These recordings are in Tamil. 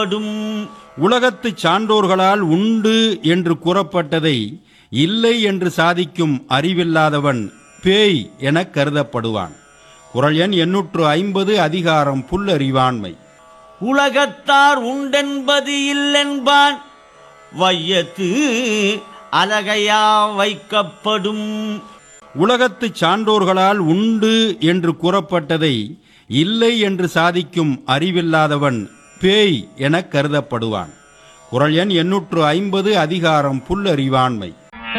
படும் உலகத்துச் சான்றோர்களால் உண்டு என்று கூறப்பட்டதை இல்லை என்று சாதிக்கும் அறிவில்லாதவன் பேய் எனக் கருதப்படுவான் குரல் எண் எண்ணூற்று ஐம்பது அதிகாரம் புல்லறிவாண்மை உலகத்தார் உண்டென்பது இல்லென்பான் வையத்து அலகையா வைக்கப்படும் உலகத்துச் சான்றோர்களால் உண்டு என்று கூறப்பட்டதை இல்லை என்று சாதிக்கும் அறிவில்லாதவன் பேய் எனக் கருதப்படுவான் குரல் எண் எண்ணூற்று ஐம்பது அதிகாரம் புல்லறிவாண்மை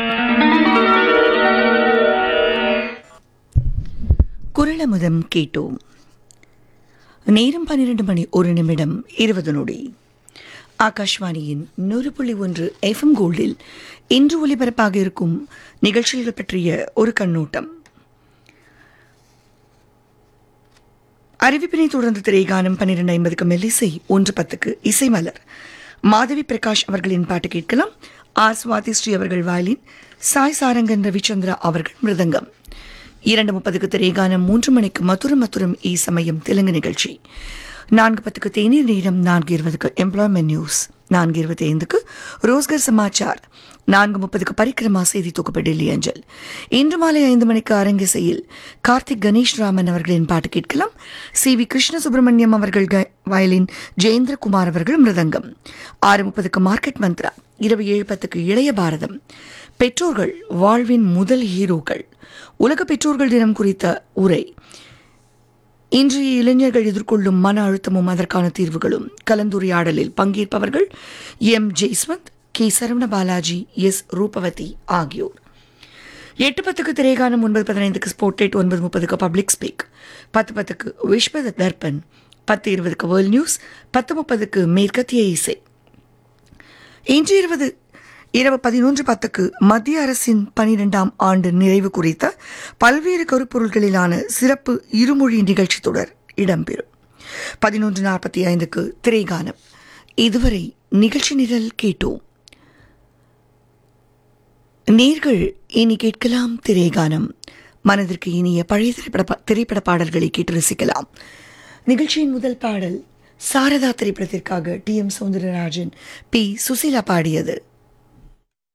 குரலமுதம் கேட்டோம் நேரம் பன்னிரண்டு மணி ஒரு நிமிடம் இருபது நொடி ஆகாஷ்வாணியின் நூறு புள்ளி ஒன்று எஃப்எம் கோல்டில் இன்று ஒலிபரப்பாக இருக்கும் நிகழ்ச்சிகள் பற்றிய ஒரு கண்ணோட்டம் அறிவிப்பினை தொடர்ந்து திரைகானம் பன்னிரண்டு ஐம்பதுக்கு மெல்லிசை ஒன்று பத்துக்கு இசை மலர் மாதவி பிரகாஷ் அவர்களின் பாட்டு கேட்கலாம் ஆர் சுவாதி ஸ்ரீ அவர்கள் வயலின் சாய் சாரங்கன் ரவிச்சந்திரா அவர்கள் மிருதங்கம் இரண்டு முப்பதுக்கு திரைகானம் மூன்று மணிக்கு மதுரம் மதுரம் ஈ சமயம் தெலுங்கு நிகழ்ச்சி நான்கு பத்துக்கு தேநீர் நேரம் நான்கு இருபதுக்கு எம்ப்ளாய்மெண்ட் நியூஸ் நான்கு இருபத்தி ஐந்துக்கு ரோஸ்கர் சமாச்சார் நான்கு முப்பதுக்கு பரிக்கிரமா செய்தி தொகுப்பு டெல்லி அஞ்சல் இன்று மாலை ஐந்து மணிக்கு அரங்கிசையில் கார்த்திக் கணேஷ் ராமன் அவர்களின் பாட்டு கேட்கலாம் சி வி கிருஷ்ண சுப்பிரமணியம் அவர்கள் க- வயலின் ஜெயேந்திரகுமார் அவர்கள் மிருதங்கம் ஆறு முப்பதுக்கு மார்க்கெட் மந்த்ரா இரவு ஏழு பத்துக்கு இளைய பாரதம் பெற்றோர்கள் வாழ்வின் முதல் ஹீரோக்கள் உலக பெற்றோர்கள் தினம் குறித்த உரை இன்றைய இளைஞர்கள் எதிர்கொள்ளும் மன அழுத்தமும் அதற்கான தீர்வுகளும் கலந்துரையாடலில் பங்கேற்பவர்கள் M Jaiswanth K Saravana Balaji S Roopavathi ஆகியோர் எட்டு பத்துக்கு திரைகானம் ஒன்பது பதினைந்துக்கு ஸ்போர்டேட் ஒன்பது முப்பதுக்கு பப்ளிக் ஸ்பீக் பத்து பத்துக்கு விஸ்வ தர்பன் பத்து இருபதுக்கு வேர்ல்ட் நியூஸ் பத்து முப்பதுக்கு மேற்கத்திய இசை இன்று இருபது இரவு பதினொன்று பத்துக்கு மத்திய அரசின் பனிரெண்டாம் ஆண்டு நிறைவு குறித்த பல்வேறு கருப்பொருள்களிலான சிறப்பு இருமொழி நிகழ்ச்சி தொடர் இடம்பெறும் பதினொன்று நாற்பத்தி ஐந்துக்கு திரைகானம் இதுவரை நிகழ்ச்சி நிரல் கேட்டோம் நேர்கள் இனி கேட்கலாம் திரைகானம் மனதிற்கு இனிய பழைய திரைப்பட பா- திரைப்பட பாடல்களை கேட்டு ரசிக்கலாம் நிகழ்ச்சியின் முதல் பாடல் சாரதா திரைப்படத்திற்காக T M Soundararajan P Susheela பாடியது